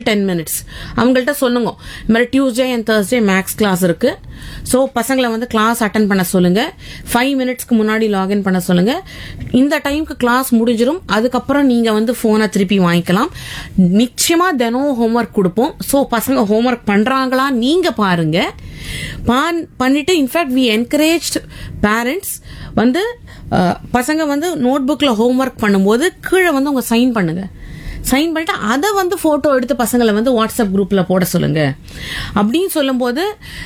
Ten minutes அவங்கள்ட்ட சொல்லுங்க இந்த மாதிரி Tuesday and Thursday maths class இருக்கு ஸோ பசங்களை வந்து கிளாஸ் அட்டன் பண்ண சொல்லுங்க ஃபைவ் மினிட்ஸ்க்கு முன்னாடி லாகின் பண்ண சொல்லுங்க இந்த டைம்க்கு கிளாஸ் முடிஞ்சிரும் அதுக்கப்புறம் நீங்க வந்து போனை திருப்பி வாங்கிக்கலாம் நிச்சயமா தினம் ஹோம்ஒர்க் கொடுப்போம் ஸோ பசங்க ஹோம்ஒர்க் பண்றாங்களா நீங்க பாருங்க பான் பண்ணிட்டு இன்ஃபேக்ட் வி என்கரேஜ் பேரண்ட்ஸ் வந்து அஹ், பசங்க வந்து நோட் புக்ல ஹோம்ஒர்க் பண்ணும்போது கீழே வந்து உங்க சைன் பண்ணுங்க சைன் பண்ணிட்டு அதை வந்து போட்டோ எடுத்து பசங்களை வந்து வாட்ஸ்அப் குரூப்ல போட சொல்லுங்க அப்படின்னு சொல்லும்போது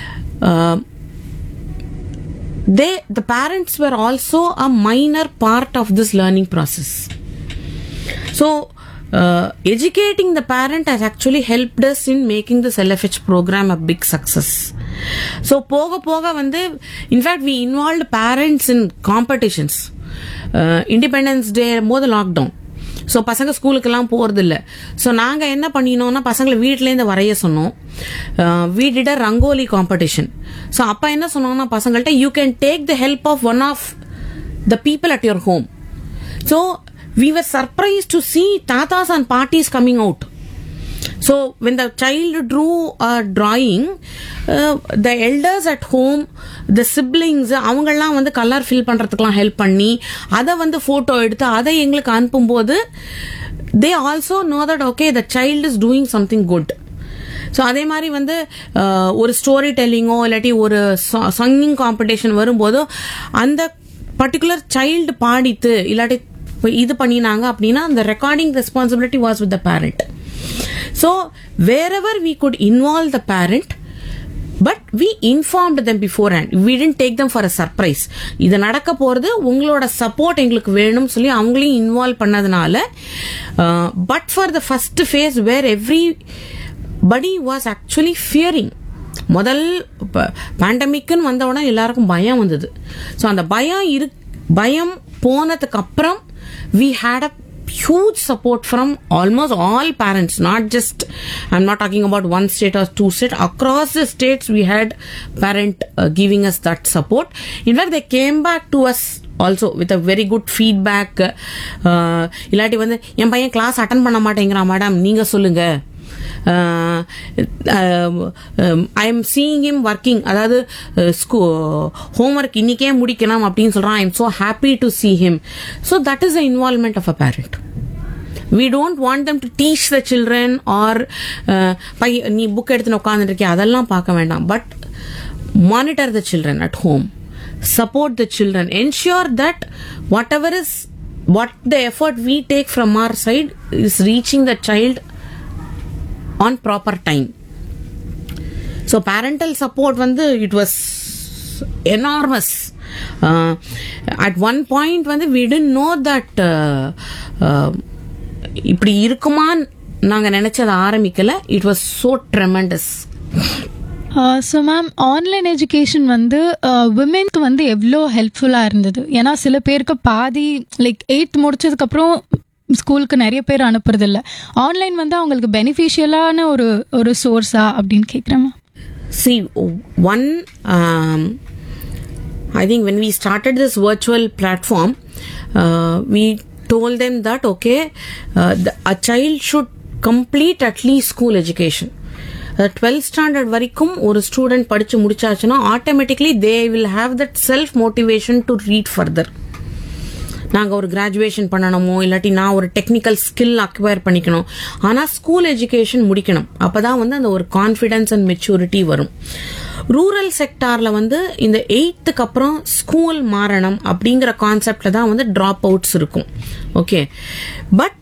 they the parents were also a minor part of this learning process So, uh, educating the parent has actually helped us in making this LFH program a big success. So, போக போக வந்து in fact we involve parents in competitions independence day போது lockdown so பசங்க ஸ்கூலுக்கெல்லாம் போகிறதில்ல so நாங்கள் என்ன பண்ணினோம்னா பசங்களை வீட்டிலேருந்து வரைய சொன்னோம் we did a rangoli competition so அப்போ என்ன சொன்னோம்னா பசங்கள்ட்ட you can take the help of one of the people at your home So we were surprised to see tatas and parties coming out. So when the child drew a drawing, uh, the elders at home, the siblings அவங்கெல்லாம் வந்து colour fill பண்றதுக்கெல்லாம் help பண்ணி அதை வந்து photo எடுத்து அதை எங்களுக்கு அனுப்பும்போது they also know that okay the child is doing something good so அதே மாதிரி வந்து அஹ், ஒரு ஸ்டோரி டெல்லிங்கோ இல்லாட்டி ஒரு சங்கிங் காம்படிஷன் வரும்போதோ அந்த பர்டிகுலர் சைல்டு பாடித்து இல்லாட்டி இப்ப இது பண்ணினாங்க அப்படின்னா அந்த recording responsibility was with the parent so wherever we could involve the parent but we informed them beforehand we tend take them for a surprise இது நடக்க போகிறது உங்களோட சப்போர்ட் எங்களுக்கு வேணும்னு சொல்லி அவங்களையும் இன்வால்வ் பண்ணதுனால but for the first phase where everybody was actually fearing முதல் பேண்டமிக்னு வந்த உடனே எல்லாருக்கும் பயம் வந்தது ஸோ அந்த பயம் இரு பயம் போனதுக்கு அப்புறம் we had a huge support from almost all parents not just i'm not talking about one state or two state across the states we had parent uh, giving us that support in fact they came back to us also with a very good feedback இல்லாட்டி வந்து என் பையன் class attend பண்ண மாட்டேங்கிறான் madam நீங்க சொல்லுங்க I am seeing him working அதாவது ஸ்கூ homework இன்னைக்கே முடிக்கணும் அப்படின்னு சொல்றான் I am so happy to see him so that is the involvement of a parent we don't want them to teach the children or uh, பை நீ book எடுத்துன்னு உட்காந்துருக்கே அதெல்லாம் பார்க்க வேண்டாம் but monitor the children at home support the children ensure that whatever is what the effort we take from our side is reaching the child on proper time so parental support வந்து it was enormous uh, at one point வந்து we didn't know that uh, uh, இப்படி இருக்குமான்னு நாங்க நினைச்சதை ஆரம்பிக்கல it was so tremendous so ma'am online education வந்து விமென்க்கு வந்து எவ்வளோ ஹெல்ப்ஃபுல்லாக இருந்தது ஏன்னா சில பேருக்கு பாதி லைக் எயித் முடிச்சதுக்கப்புறம் ஸ்கூலுக்கு நிறைய பேர் அனுப்புறதில்ல ஆன்லைன் வந்து அவங்களுக்கு பெனிஃபிஷியலான ஒரு ஒரு சோர்ஸா அப்படின்னு கேட்குறேன் ma'am See, one, um, I think when we started this virtual platform, uh, we told them that, okay, uh, the, a child should complete at least school education. Twelfth standard வரைக்கும் ஒரு student படிச்சு முடிச்சாச்சுன்னா automatically they will have that self motivation to read further நாங்கள் ஒரு graduation பண்ணணுமோ இல்லாட்டி நான் ஒரு டெக்னிக்கல் ஸ்கில் அக்வயர் பண்ணிக்கணும் ஆனால் ஸ்கூல் எஜுகேஷன் முடிக்கணும் அப்பதான் வந்து அந்த ஒரு கான்ஃபிடன்ஸ் அண்ட் மெச்சூரிட்டி வரும் ரூரல் செக்டார்ல வந்து இந்த எயித்துக்கு அப்புறம் ஸ்கூல் மாறணும் அப்படிங்கிற கான்செப்ட்ல தான் வந்து ட்ராப் அவுட்ஸ் இருக்கும் ஓகே பட்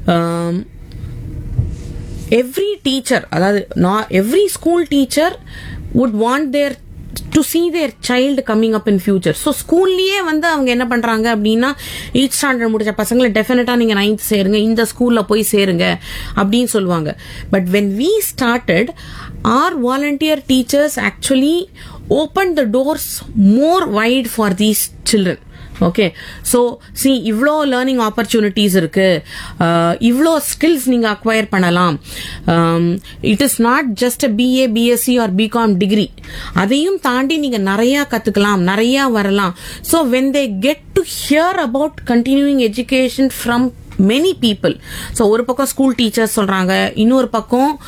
எவ்ரி டீச்சர் அதாவது every school teacher would want their to see their child coming up in future so ஸ்கூல்லையே வந்து அவங்க என்ன பண்றாங்க அப்படின்னா எயிட் ஸ்டாண்டர்ட் முடிச்ச பசங்களை டெஃபினட்டா நீங்க நைன்த் சேருங்க இந்த ஸ்கூல்ல போய் சேருங்க அப்படின்னு சொல்லுவாங்க but when we started our volunteer teachers actually open the doors more wide for these children okay so see இவ்வளோ லேர்னிங் ஆப்பர்ச்சுனிட்டிஸ் இருக்கு இவ்வளோ ஸ்கில்ஸ் நீங்க அக்வயர் பண்ணலாம் it is not just BA BSc or BCom degree அதையும் தாண்டி நீங்க நிறைய கத்துக்கலாம் நிறைய வரலாம் so when they get to hear about continuing education from many people so ஒரு பக்கம் ஸ்கூல் டீச்சர்ஸ் சொல்றாங்க இன்னொரு பக்கம்